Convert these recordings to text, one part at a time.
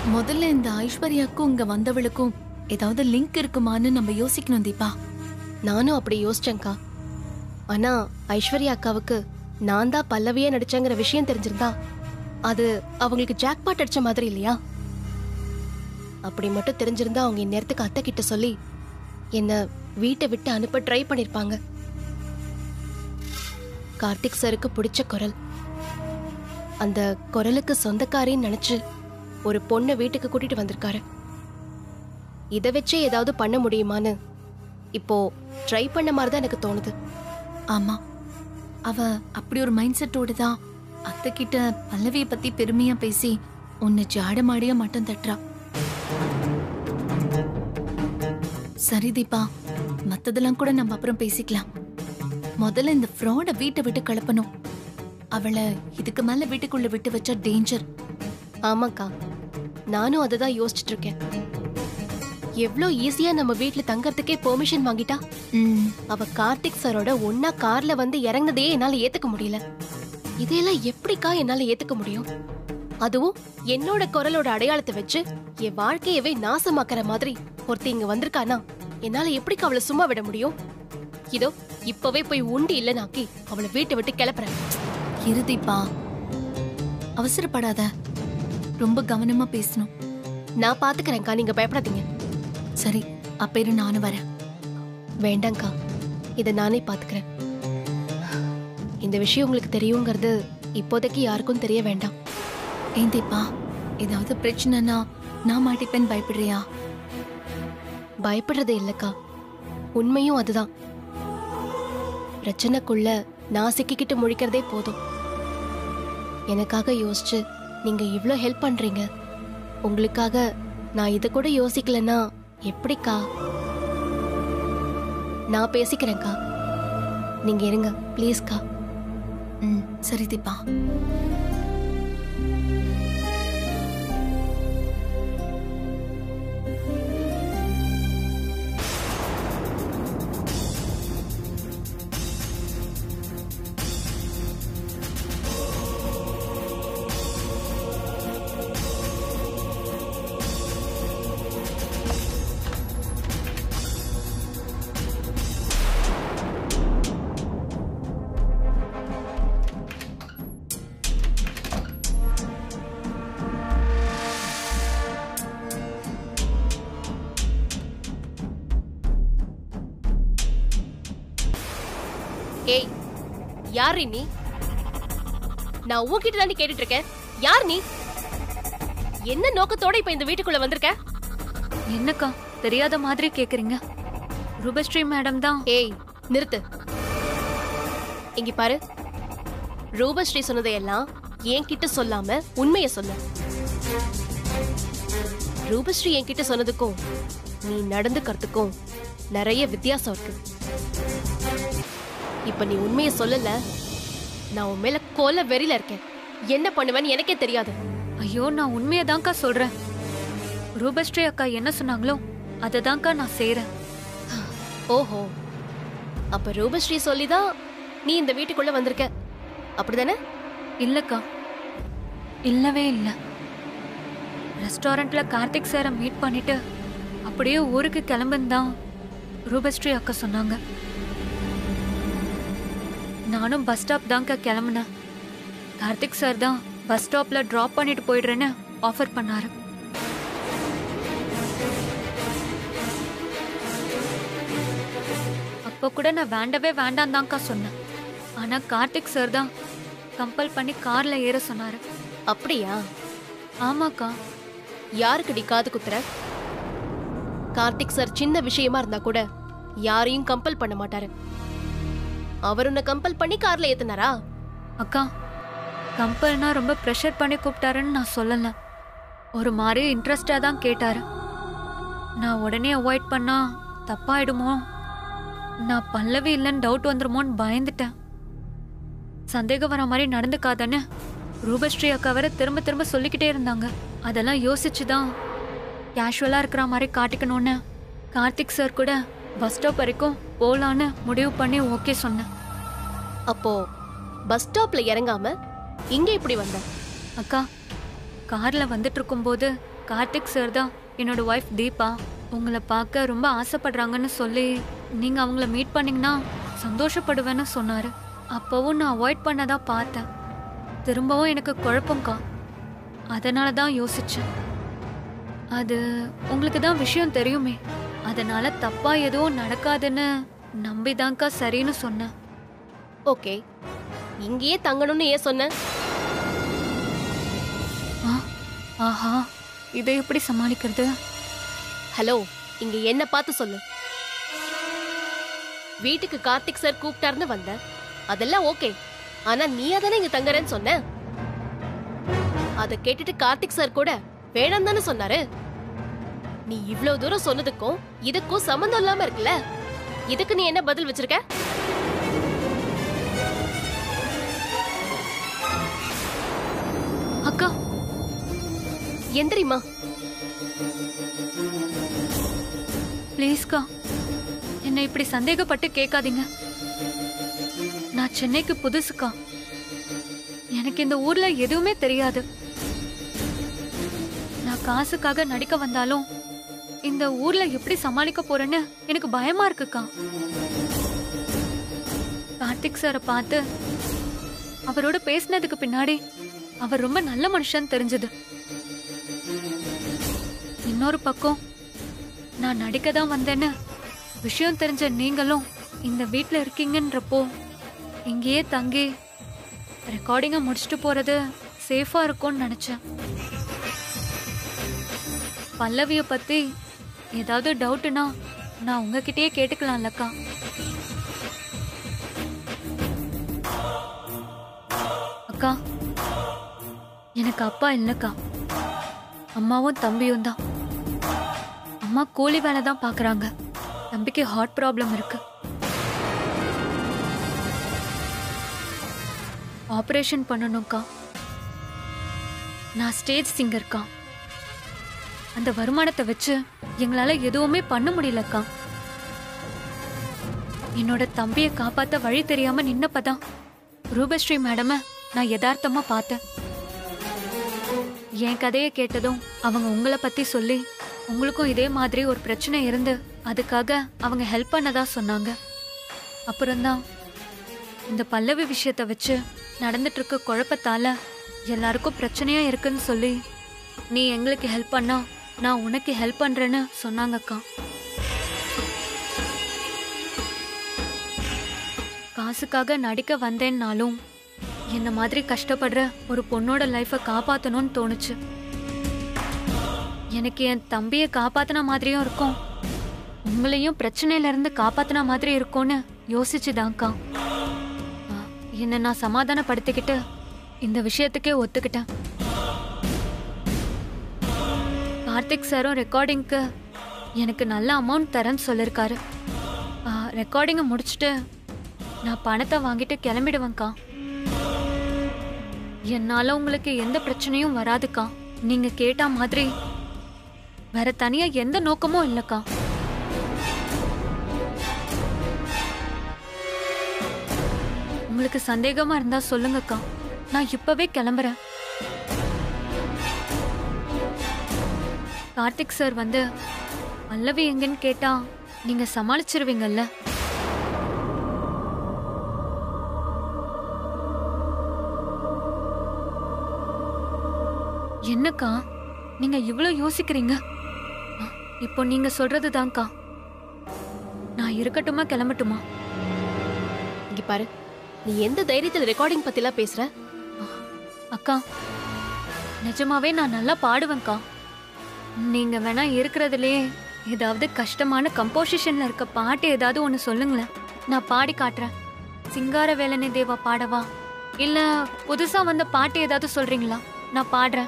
முதல்ல இந்த ஐஸ்வர்யாக்கும் இங்க வந்தவளுக்கும் ஏதாவது லிங்க் இருக்குமான்னு நம்ம யோசிக்கணும் தீபா நானும் அப்படி யோசிச்சேன்க்கா ஆனா ஐஸ்வர்யா அக்காவுக்கு நான் தான் பல்லவியே நடிச்சேங்கிற விஷயம் தெரிஞ்சிருந்தா அது அவங்களுக்கு ஜாக்பாட் அடிச்ச மாதிரி இல்லையா அப்படி மட்டும் தெரிஞ்சிருந்தா அவங்க இந்நேரத்துக்கு அத்தை கிட்ட சொல்லி என்ன வீட்டை விட்டு அனுப்ப ட்ரை பண்ணிருப்பாங்க கார்த்திக் சாருக்கு பிடிச்ச குரல் அந்த குரலுக்கு சொந்தக்காரின்னு நினைச்சு ஒரு பொண்ணை வீட்டுக்கு கூட்டிட்டு வந்திருக்காரு இதை வச்சே ஏதாவது பண்ண முடியுமான்னு இப்போ ட்ரை பண்ண மாதிரி தான் எனக்கு தோணுது ஆமா அவ அப்படி ஒரு மைண்ட் செட்டோட தான் அத்தை கிட்ட பல்லவிய பத்தி பெருமையா பேசி உன்னை ஜாடமாடியா மட்டும் தட்டுறா சரி தீபா மத்ததெல்லாம் கூட நம்ம அப்புறம் பேசிக்கலாம் முதல்ல இந்த ஃப்ராட வீட்டை விட்டு கிளப்பணும் அவளை இதுக்கு மேல வீட்டுக்குள்ள விட்டு வச்சா டேஞ்சர் ஆமாக்கா நானும் அதை தான் யோசிச்சுட்டு இருக்கேன் எவ்வளோ ஈஸியா நம்ம வீட்ல தங்கறதுக்கே பெர்மிஷன் வாங்கிட்டா ம் அவ கார்த்திக் சாரோட ஒன்னா கார்ல வந்து இறங்குனதையே என்னால ஏத்துக்க முடியல இதையெல்லாம் எப்படிக்கா என்னால ஏத்துக்க முடியும் அதுவும் என்னோட குரலோட அடையாளத்தை வச்சு என் வாழ்க்கையவே நாசமாக்குற மாதிரி ஒருத்தி இங்க வந்திருக்கானா என்னால எப்படிக்கா அவளை சும்மா விட முடியும் இதோ இப்பவே போய் உண்டு இல்லைனாக்கி அவளை வீட்டை விட்டு கிளப்புறேன் இருதிப்பா அவசரப்படாத ரொம்ப கவனமா பேசணும் நான் பாத்துக்கிறேன்க்கா நீங்க பயப்படாதீங்க சரி அப்ப இரு நானும் வரேன் வேண்டாங்க்கா இதை நானே பாத்துக்கிறேன் இந்த விஷயம் உங்களுக்கு தெரியுங்கிறது இப்போதைக்கு யாருக்கும் தெரிய வேண்டாம் ஏன் தீபா ஏதாவது பிரச்சனைனா நான் மாட்டிப்பேன் பயப்படுறியா பயப்படுறது இல்லக்கா உண்மையும் அதுதான் பிரச்சனைக்குள்ள நான் சிக்கிக்கிட்டு முழிக்கிறதே போதும் எனக்காக யோசிச்சு நீங்க இவ்ளோ ஹெல்ப் பண்றீங்க உங்களுக்காக நான் இதை கூட யோசிக்கலன்னா எப்படிக்கா நான் பேசிக்கிறேன்க்கா நீங்க இருங்க ப்ளீஸ்க்கா ம் சரி தீபா ஏய் யார் நீ நான் உன்கிட்ட தாண்டி கேட்டுட்டு இருக்கேன் யார் நீ என்ன நோக்கத்தோட இப்ப இந்த வீட்டுக்குள்ள வந்திருக்க என்னக்கா தெரியாத மாதிரி கேக்குறீங்க ரூபஸ்ரீ மேடம் தான் ஏய் நிறுத்து இங்க பாரு ரூபஸ்ரீ சொன்னதையெல்லாம் என்கிட்ட சொல்லாம உண்மைய சொல்லு ரூபஸ்ரீ என்கிட்ட சொன்னதுக்கும் நீ நடந்துக்கிறதுக்கும் நிறைய வித்தியாசம் இருக்கு இப்ப நீ உண்மைய சொல்லல நான் உன் மேல கொல வெறியில இருக்கேன் என்ன பண்ணுவேன்னு எனக்கே தெரியாது ஐயோ நான் உண்மையை தான்க்கா சொல்றேன் ரூபஸ்ரீ அக்கா என்ன சொன்னாங்களோ அதை தான்க்கா நான் செய்றேன் ஓஹோ அப்ப ரூபஸ்ரீ சொல்லிதான் நீ இந்த வீட்டுக்குள்ள வந்திருக்க அப்படிதானே இல்லக்கா இல்லவே இல்ல ரெஸ்டாரண்ட்ல கார்த்திக் சாரை மீட் பண்ணிட்டு அப்படியே ஊருக்கு கிளம்புன்னு தான் ரூபஸ்ரீ அக்கா சொன்னாங்க நானும் பஸ் ஸ்டாப் தான்க்கா கிளம்புனேன் கார்த்திக் சார் தான் பஸ் ஸ்டாப்ல டிராப் பண்ணிட்டு போயிடுறேன்னு ஆஃபர் பண்ணாரு அப்போ கூட நான் வேண்டவே வேண்டாம் தான்க்கா சொன்னேன் ஆனா கார்த்திக் சார் தான் கம்பல் பண்ணி கார்ல ஏற சொன்னாரு அப்படியா ஆமாக்கா யாருக்குடி காது குத்துற கார்த்திக் சார் சின்ன விஷயமா இருந்தா கூட யாரையும் கம்பல் பண்ண மாட்டாரு அவர் உன்னை கம்பல் பண்ணி கார்ல ஏத்துனாரா அக்கா கம்பல்னா ரொம்ப ப்ரெஷர் பண்ணி கூப்பிட்டாருன்னு நான் சொல்லல ஒரு மாதிரி இன்ட்ரெஸ்டா தான் கேட்டாரு நான் உடனே அவாய்ட் பண்ணா தப்பாயிடுமோ நான் பல்லவி இல்லைன்னு டவுட் வந்துருமோன்னு பயந்துட்டேன் சந்தேகம் வர மாதிரி நடந்துக்காதன்னு ரூபஸ்ரீ அக்கா வேற திரும்ப திரும்ப சொல்லிக்கிட்டே இருந்தாங்க அதெல்லாம் யோசிச்சு தான் கேஷுவலாக இருக்கிற மாதிரி காட்டிக்கணும்னு கார்த்திக் சார் கூட பஸ் ஸ்டாப் வரைக்கும் போகலான்னு முடிவு பண்ணி ஓகே சொன்னேன் அப்போ பஸ் ஸ்டாப்ல இறங்காம இங்க இப்படி வந்த அக்கா கார்ல வந்துட்டு இருக்கும்போது கார்த்திக் சார் தான் என்னோட ஒய்ஃப் தீபா உங்களை பார்க்க ரொம்ப ஆசைப்படுறாங்கன்னு சொல்லி நீங்க அவங்கள மீட் பண்ணீங்கன்னா சந்தோஷப்படுவேன்னு சொன்னாரு அப்பவும் நான் அவாய்ட் பண்ணதா பார்த்தேன் திரும்பவும் எனக்கு குழப்பம்க்கா அதனால தான் யோசிச்சேன் அது உங்களுக்கு தான் விஷயம் தெரியுமே அதனால தப்பா எதுவும் நடக்காதுன்னு நம்பிதான்க்கா சரின்னு சொன்னேன் ஓகே இங்கேயே தங்கணும்னு ஏன் சொன்ன ஆ, ஆஹா இதை எப்படி சமாளிக்கிறது ஹலோ இங்க என்ன பார்த்து சொல்லு வீட்டுக்கு கார்த்திக் சார் கூப்பிட்டாருன்னு வந்த அதெல்லாம் ஓகே ஆனா நீ தானே இங்க தங்குறேன்னு சொன்ன அத கேட்டுட்டு கார்த்திக் சார் கூட வேணாம் தானே சொன்னாரு நீ இவ்ளோ தூரம் சொன்னதுக்கும் இதுக்கும் சம்மந்தம் இல்லாம இருக்குல்ல இதுக்கு நீ என்ன பதில் வச்சிருக்க அக்கா எந்திரிமா ப்ளீஸ்க்கா என்னை இப்படி சந்தேகப்பட்டு கேட்காதீங்க நான் சென்னைக்கு புதுசுக்கா எனக்கு இந்த ஊர்ல எதுவுமே தெரியாது நான் காசுக்காக நடிக்க வந்தாலும் இந்த ஊர்ல எப்படி சமாளிக்க போறேன்னு எனக்கு பயமா இருக்குக்கா கார்த்திக் சாரை பார்த்து அவரோட பேசினதுக்கு பின்னாடி அவர் ரொம்ப நல்ல மனுஷன் தெரிஞ்சது இன்னொரு பக்கம் நான் நடிக்க தான் வந்தேன்னு விஷயம் தெரிஞ்ச நீங்களும் இந்த வீட்டில் இருக்கீங்கன்றப்போ இங்கேயே தங்கி ரெக்கார்டிங்கை முடிச்சுட்டு போறது சேஃபா இருக்கும்னு நினைச்சேன் பல்லவியை பத்தி ஏதாவது டவுட்னா நான் உங்ககிட்டயே கேட்டுக்கலாம்லக்கா அக்கா எனக்கு அப்பா இல்லைக்கா அம்மாவும் தம்பியும் தான் அம்மா கூலி வேலை தான் பார்க்குறாங்க தம்பிக்கு ஹார்ட் ப்ராப்ளம் இருக்கு ஆப்ரேஷன் பண்ணணும்க்கா நான் ஸ்டேஜ் சிங்கர்க்கா அந்த வருமானத்தை வச்சு எங்களால எதுவுமே பண்ண முடியலக்கா என்னோட தம்பியை காப்பாத்த வழி தெரியாம நின்னப்பதான் ரூபஸ்ரீ மேடம நான் யதார்த்தமா பார்த்தேன் என் கதையை கேட்டதும் அவங்க உங்களை பத்தி சொல்லி உங்களுக்கும் இதே மாதிரி ஒரு பிரச்சனை இருந்து அதுக்காக அவங்க ஹெல்ப் பண்ணதா சொன்னாங்க அப்புறம்தான் இந்த பல்லவி விஷயத்தை வச்சு நடந்துட்டு இருக்க குழப்பத்தால எல்லாருக்கும் பிரச்சனையா இருக்குன்னு சொல்லி நீ எங்களுக்கு ஹெல்ப் பண்ணா நான் உனக்கு ஹெல்ப் பண்றேன்னு சொன்னாங்கக்கா காசுக்காக நடிக்க வந்தேன்னாலும் என்ன மாதிரி கஷ்டப்படுற ஒரு பொண்ணோட லைஃபை காப்பாத்தணும்னு தோணுச்சு எனக்கு என் தம்பியை காப்பாத்தின மாதிரியும் இருக்கும் உங்களையும் பிரச்சனையில இருந்து காப்பாத்தின மாதிரி இருக்கும்னு யோசிச்சுதான்க்கா ஆ, என்னை நான் சமாதானப்படுத்திக்கிட்டு இந்த விஷயத்துக்கே ஒத்துக்கிட்டேன் கார்த்திக் சாரும் ரெக்கார்டிங்க்கு எனக்கு நல்ல அமௌண்ட் தரேன்னு சொல்லியிருக்காரு ரெக்கார்டிங்கை முடிச்சுட்டு நான் பணத்தை வாங்கிட்டு கிளம்பிடுவேன்க்கா என்னால உங்களுக்கு எந்த பிரச்சனையும் வராதுக்கா நீங்க கேட்ட மாதிரி வேற தனியா எந்த நோக்கமும் இல்லக்கா உங்களுக்கு சந்தேகமா இருந்தா சொல்லுங்கக்கா நான் இப்பவே கிளம்புறேன் கார்த்திக் சார் வந்து பல்லவி எங்கன்னு கேட்டா நீங்க சமாளிச்சிருவீங்கல்ல என்னக்கா நீங்க இவ்ளோ யோசிக்கிறீங்க அ, இப்போ நீங்க சொல்றதுதான்க்கா நான் இருக்கட்டுமா கிளம்பட்டுமா இங்க பாரு நீ எந்த தைரியத்துல ரெக்கார்டிங் பத்திலாம் பேசுற அக்கா நிஜமாவே நான் நல்லா பாடுவேன்க்கா நீங்க வேணா இருக்கிறதுலயே ஏதாவது கஷ்டமான கம்போசிஷன்ல இருக்க பாட்டு ஏதாவது ஒன்று சொல்லுங்களேன் நான் பாடி காட்டுறேன் சிங்கார வேலனை தேவா பாடவா இல்ல புதுசா வந்த பாட்டு ஏதாவது சொல்றீங்களா நான் பாடுறேன்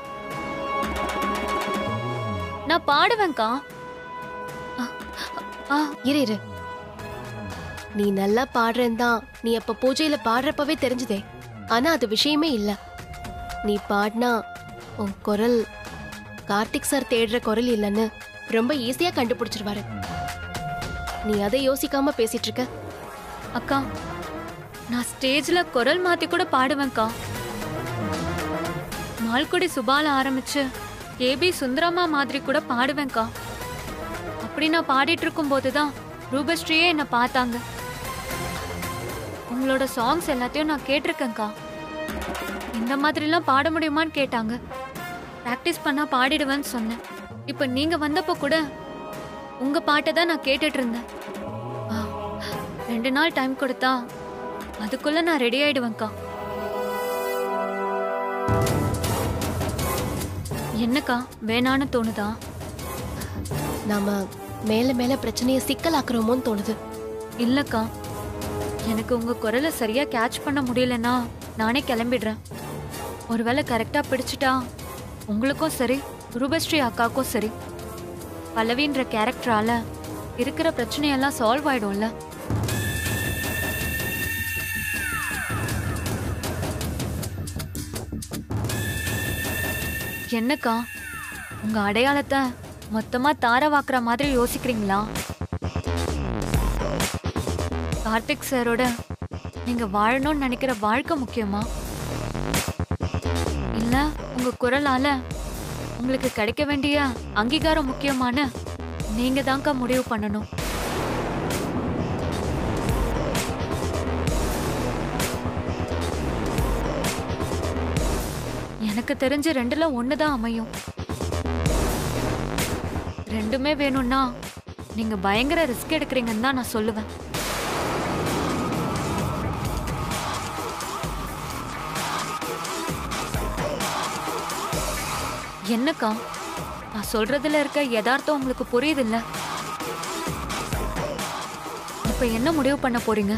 நான் பாடுவேன்க்கா ஆ, ஆ இரு இரு நீ நல்லா பாடுறேன் தான் நீ அப்ப பூஜையில பாடுறப்பவே தெரிஞ்சுதே ஆனா அது விஷயமே இல்ல நீ பாடினா உன் குரல் கார்த்திக் சார் தேடுற குரல் இல்லைன்னு ரொம்ப ஈஸியா கண்டுபிடிச்சிருவாரு நீ அதை யோசிக்காம பேசிட்டு இருக்க அக்கா நான் ஸ்டேஜ்ல குரல் மாத்தி கூட பாடுவேன்க்கா பால்குடி சுபால ஆரம்பிச்சு ஏபி சுந்தரமா மாதிரி கூட பாடுவேன்க்கா அப்படி நான் பாடிட்டு இருக்கும்போது தான் ரூபஸ்ரீயே என்னை பார்த்தாங்க உங்களோட சாங்ஸ் எல்லாத்தையும் நான் கேட்டிருக்கேன்க்கா இந்த மாதிரிலாம் பாட முடியுமான்னு கேட்டாங்க ப்ராக்டிஸ் பண்ணா பாடிடுவேன்னு சொன்னேன் இப்போ நீங்க வந்தப்போ கூட உங்க பாட்டை தான் நான் கேட்டுட்டு இருந்தேன் ஆ, ரெண்டு நாள் டைம் கொடுத்தா அதுக்குள்ள நான் ரெடி ஆயிடுவேன்க்கா என்னக்கா வேணான்னு தோணுதா நாம மேல மேல பிரச்சனையை சிக்கலாக்குறோமோன்னு தோணுது இல்லக்கா எனக்கு உங்க குரலை சரியா கேட்ச் பண்ண முடியலன்னா நானே கிளம்பிடுறேன் ஒருவேளை கரெக்டா பிடிச்சிட்டா உங்களுக்கும் சரி ரூபஸ்ரீ அக்காவுக்கும் சரி பல்லவின்ற கேரக்டரால இருக்கிற பிரச்சனையெல்லாம் சால்வ் ஆயிடும்ல என்னக்கா உங்க அடையாளத்தை மொத்தமா தாரவாக்குற மாதிரி யோசிக்கிறீங்களா கார்த்திக் சாரோட நீங்க வாழணும்னு நினைக்கிற வாழ்க்கை முக்கியமா இல்ல உங்க குரலால உங்களுக்கு கிடைக்க வேண்டிய அங்கீகாரம் முக்கியமான நீங்க தான்க்கா முடிவு பண்ணணும் எனக்கு தெரிஞ்சு ரெண்டுல ஒண்ணுதான் அமையும் ரெண்டுமே வேணும்னா நீங்க பயங்கர ரிஸ்க் எடுக்கிறீங்கன்னு தான் நான் சொல்லுவேன் என்னக்கா நான் சொல்றதுல இருக்க யதார்த்தம் உங்களுக்கு புரியுது இல்ல இப்ப என்ன முடிவு பண்ண போறீங்க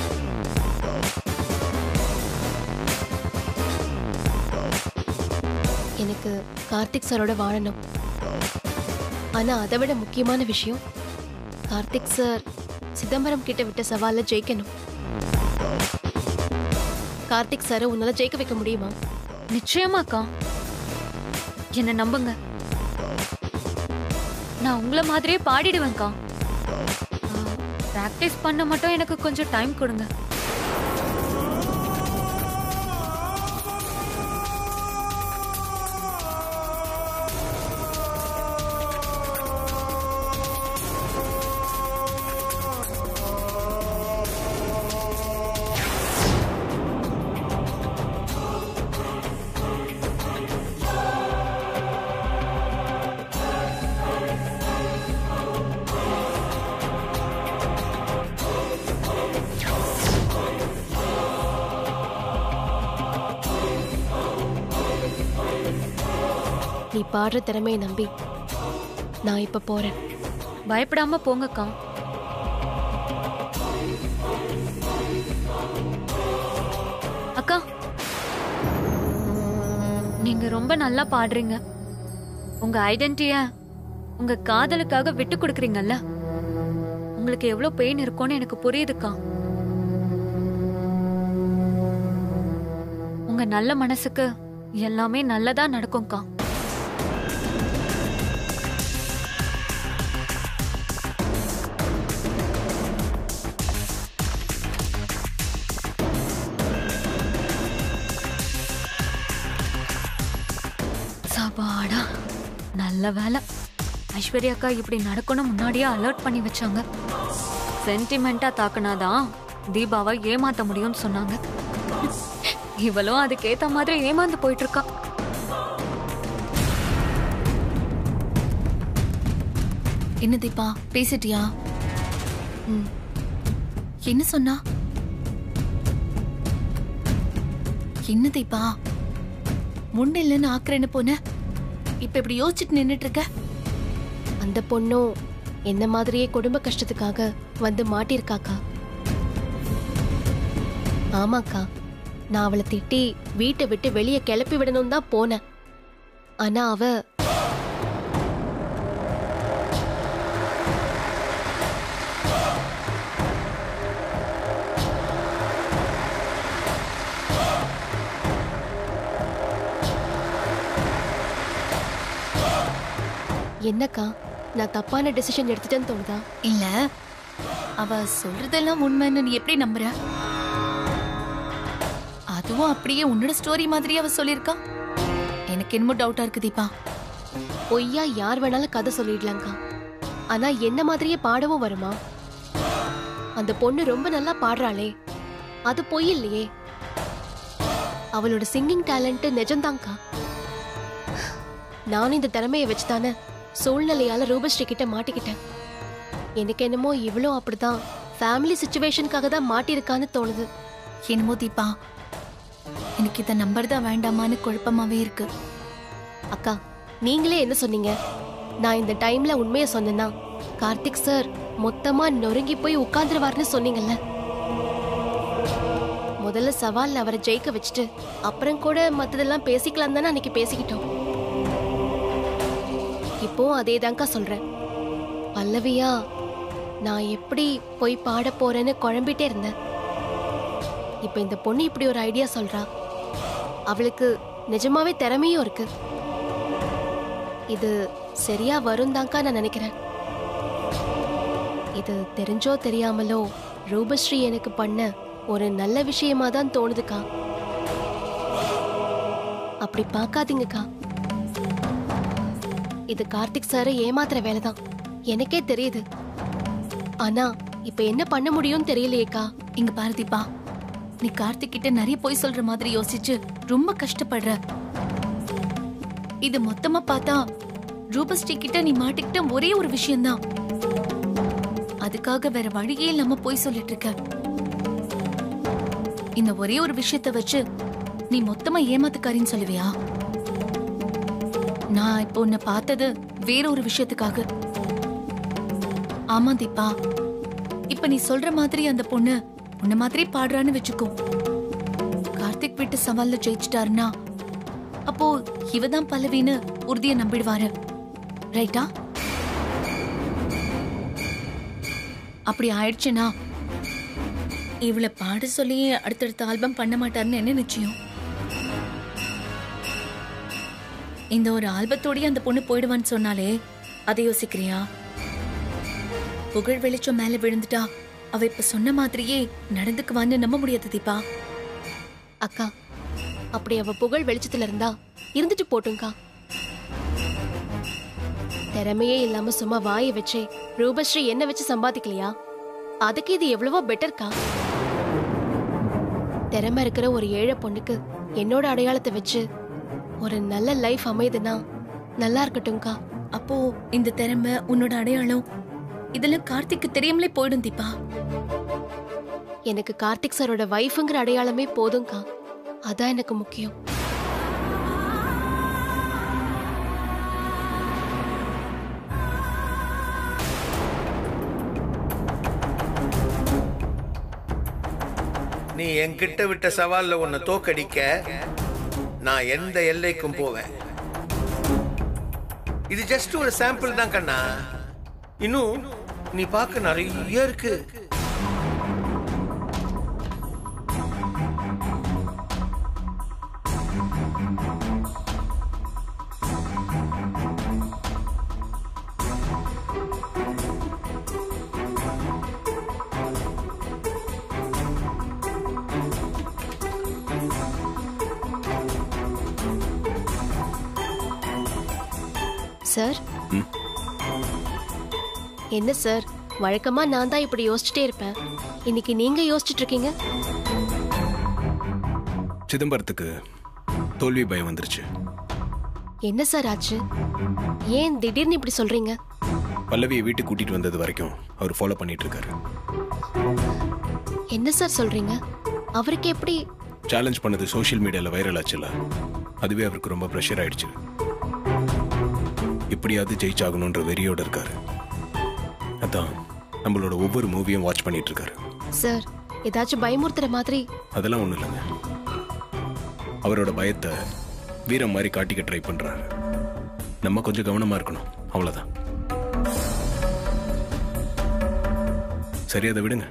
எனக்கு கார்த்திக் சாரோட வாழணும் ஆனா அதை விட முக்கியமான விஷயம் கார்த்திக் சார் சிதம்பரம் கிட்ட விட்ட சவால ஜெயிக்கணும் கார்த்திக் சாரை உன்னால ஜெயிக்க வைக்க முடியுமா நிச்சயமாக்கா என்ன நம்புங்க நான் உங்கள மாதிரியே பாடிடுவேன்க்கா ப்ராக்டிஸ் பண்ண மட்டும் எனக்கு கொஞ்சம் டைம் கொடுங்க நீ பாடுற திறமையை நம்பி நான் இப்ப போறேன் பயப்படாம போங்கக்கா அக்கா நீங்க ரொம்ப நல்லா பாடுறீங்க உங்க ஐடென்டிட்டிய உங்க காதலுக்காக விட்டு கொடுக்குறீங்கல்ல உங்களுக்கு எவ்வளவு பெயின் இருக்கும்னு எனக்கு புரியுதுக்கா உங்க நல்ல மனசுக்கு எல்லாமே நல்லதா நடக்கும்க்கா சபாடா நல்ல வேலை ஐஸ்வர்யா அக்கா இப்படி நடக்கணும் முன்னாடியே அலர்ட் பண்ணி வச்சாங்க சென்டிமெண்டா தாக்குனாதான் தீபாவை ஏமாத்த முடியும்னு சொன்னாங்க இவளும் அதுக்கேத்த மாதிரி ஏமாந்து போயிட்டு இருக்கா என்ன தீபா பேசிட்டியா ம் என்ன சொன்னா என்ன தீபா முன்ன இல்லைன்னு ஆக்குறேன்னு போன இப்ப இப்படி யோசிச்சுட்டு நின்னுட்டு இருக்க அந்த பொண்ணும் என்ன மாதிரியே குடும்ப கஷ்டத்துக்காக வந்து மாட்டியிருக்காக்கா ஆமாக்கா நான் அவளை திட்டி வீட்டை விட்டு வெளியே கிளப்பி விடணும் தான் போனேன் ஆனா அவ என்னக்கா நான் தப்பான டெசிஷன் எடுத்துட்டேன்னு தோணுதா இல்ல அவ சொல்றதெல்லாம் உண்மைன்னு நீ எப்படி நம்புற அதுவும் அப்படியே உன்னோட ஸ்டோரி மாதிரி அவ சொல்லியிருக்கா எனக்கு என்னமோ டவுட்டா இருக்கு தீபா பொய்யா யார் வேணாலும் கதை சொல்லிடலாங்க்கா ஆனா என்ன மாதிரியே பாடவும் வருமா அந்த பொண்ணு ரொம்ப நல்லா பாடுறாளே அது பொய் இல்லையே அவளோட சிங்கிங் டேலண்ட் நிஜம்தாங்க்கா நானும் இந்த திறமையை வச்சுதானே சூழ்நிலையால ரூபஸ்ரீ கிட்ட மாட்டிக்கிட்டேன் எனக்கு என்னமோ இவளும் அப்படிதான் ஃபேமிலி சுச்சுவேஷனுக்காக தான் மாட்டியிருக்கான்னு தோணுது என்னமோ தீபா எனக்கு இதை நம்பர் தான் வேண்டாமான்னு குழப்பமாவே இருக்கு அக்கா நீங்களே என்ன சொன்னீங்க நான் இந்த டைம்ல உண்மையை சொன்னேன்னா கார்த்திக் சார் மொத்தமா நொறுங்கி போய் உட்கார்ந்துருவார்னு சொன்னீங்கல்ல முதல்ல சவால்ல அவரை ஜெயிக்க வச்சுட்டு அப்புறம் கூட மத்ததெல்லாம் பேசிக்கலாம் தானே அன்னைக்கு பேசிக்கிட்டோம் இப்போ அதே தான்க்கா சொல்றேன் பல்லவியா நான் எப்படி போய் பாட போறேன்னு குழம்பிட்டே இருந்தேன் இப்ப இந்த பொண்ணு இப்படி ஒரு ஐடியா சொல்றா அவளுக்கு நிஜமாவே திறமையும் இருக்கு இது சரியா வரும் நான் நினைக்கிறேன் இது தெரிஞ்சோ தெரியாமலோ ரூபஸ்ரீ எனக்கு பண்ண ஒரு நல்ல விஷயமா தான் தோணுதுக்கா அப்படி பார்க்காதீங்கக்கா இது கார்த்திக் சாரை ஏமாத்துற வேலைதான் எனக்கே தெரியுது ஆனா இப்ப என்ன பண்ண முடியும்னு தெரியலையேக்கா இங்க பாரு தீபா நீ கார்த்திக் கிட்ட நிறைய பொய் சொல்ற மாதிரி யோசிச்சு ரொம்ப கஷ்டப்படுற இது மொத்தமா பார்த்தா ரூபஸ்ரீ கிட்ட நீ மாட்டிக்கிட்ட ஒரே ஒரு விஷயம்தான் அதுக்காக வேற வழியே இல்லாம பொய் சொல்லிட்டு இருக்க இந்த ஒரே ஒரு விஷயத்த வச்சு நீ மொத்தமா ஏமாத்துக்காரின்னு சொல்லுவியா நான் இப்போ உன்னை பார்த்தது வேற ஒரு விஷயத்துக்காக ஆமா தீபா இப்ப நீ சொல்ற மாதிரி அந்த பொண்ணு உன்ன மாதிரி பாடுறான்னு வச்சுக்கோ கார்த்திக் வீட்டு சவால்ல ஜெயிச்சிட்டாருன்னா அப்போ இவதான் பல்லவின்னு உறுதிய நம்பிடுவாரு ரைட்டா அப்படி ஆயிடுச்சுன்னா இவளை பாட சொல்லி அடுத்தடுத்த ஆல்பம் பண்ண மாட்டாருன்னு என்ன நிச்சயம் இந்த ஒரு ஆல்பத்தோடய அந்த பொண்ணு போயிடுவான்னு சொன்னாலே அதை யோசிக்கிறியா புகழ் வெளிச்சம் மேல விழுந்துட்டா அவ இப்ப சொன்ன மாதிரியே நடந்துக்குவான்னு நம்ப முடியாது தீபா அக்கா அப்படி அவ புகழ் வெளிச்சத்துல இருந்தா இருந்துட்டு போட்டுங்கக்கா திறமையே இல்லாம சும்மா வாயை வச்சே ரூபஸ்ரீ என்ன வச்சு சம்பாதிக்கலையா அதுக்கு இது எவ்வளவோ பெட்டர்க்கா திறமை இருக்கிற ஒரு ஏழை பொண்ணுக்கு என்னோட அடையாளத்தை வச்சு ஒரு நல்ல லைஃப் அமையுதுன்னா நல்லா இருக்கட்டும்க்கா அப்போ இந்த திறமை உன்னோட அடையாளம் இதெல்லாம் கார்த்திக்கு தெரியாமலே போயிடும் தீபா எனக்கு கார்த்திக் சாரோட வைஃப்ங்கிற அடையாளமே போதும்க்கா அதான் எனக்கு முக்கியம் நீ என்கிட்ட விட்ட சவால்ல உன்னை தோக்கடிக்க நான் எந்த எல்லைக்கும் போவேன் இது ஜஸ்ட் ஒரு சாம்பிள் தான் கண்ணா இன்னும் நீ பார்க்க நிறைய இருக்கு சார் என்ன சார் வழக்கமா நான் தான் இப்படி யோசிச்சுட்டே இருப்பேன் இன்னைக்கு நீங்க யோசிச்சுட்டு இருக்கீங்க சிதம்பரத்துக்கு தோல்வி பயம் வந்துருச்சு என்ன சார் ஆச்சு ஏன் திடீர்னு இப்படி சொல்றீங்க பல்லவியை வீட்டுக்கு கூட்டிட்டு வந்தது வரைக்கும் அவர் ஃபாலோ பண்ணிட்டு இருக்காரு என்ன சார் சொல்றீங்க அவருக்கு எப்படி சேலஞ்ச் பண்ணது சோஷியல் மீடியால வைரல் ஆச்சுல அதுவே அவருக்கு ரொம்ப ப்ரெஷர் ஆயிடுச்சு இப்படியாவது ஜெயிச்சாகணுன்ற வெறியோட இருக்காரு அதான் நம்மளோட ஒவ்வொரு மூவியும் வாட்ச் பண்ணிட்டு இருக்காரு சார் ஏதாச்சும் பயமுறுத்துற மாதிரி அதெல்லாம் ஒண்ணும் இல்லைங்க அவரோட பயத்தை வீரம் மாதிரி காட்டிக்க ட்ரை பண்றாரு நம்ம கொஞ்சம் கவனமா இருக்கணும் அவ்வளவுதான் சரி அதை விடுங்க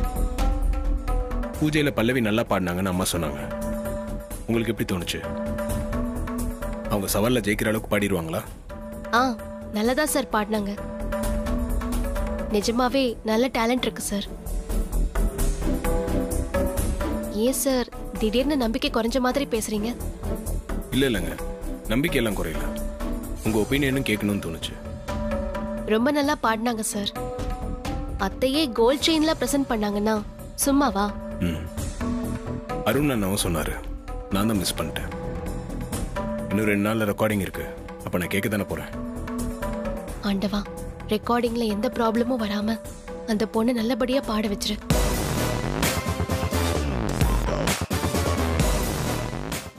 பூஜையில பல்லவி நல்லா பாடினாங்கன்னு அம்மா சொன்னாங்க உங்களுக்கு எப்படி தோணுச்சு அவங்க சவால்ல ஜெயிக்கிற அளவுக்கு பாடிடுவாங்களா ஆ நல்லதா சார் பாடினாங்க நிஜமாவே நல்ல டேலண்ட் இருக்கு சார் ஏன் சார் திடீர்னு நம்பிக்கை குறைஞ்ச மாதிரி பேசுறீங்க இல்ல இல்லைங்க நம்பிக்கையெல்லாம் குறையல உங்க ஒப்பீனியனும் கேட்கணும்னு தோணுச்சு ரொம்ப நல்லா பாடினாங்க சார் அத்தையே கோல்ட் செயின்ல பிரசன்ட் பண்ணாங்கன்னா சும்மாவா ம் அருண் அண்ணாவும் சொன்னாரு நான் தான் மிஸ் பண்ணிட்டேன் இன்னும் ரெண்டு நாள்ல ரெக்கார்டிங் இருக்கு அப்ப நான் கேட்க தானே போறேன் ஆண்டவா ரெக்கார்டிங்ல எந்த ப்ராப்ளமும் வராம அந்த பொண்ணு நல்லபடியா பாட வச்சிரு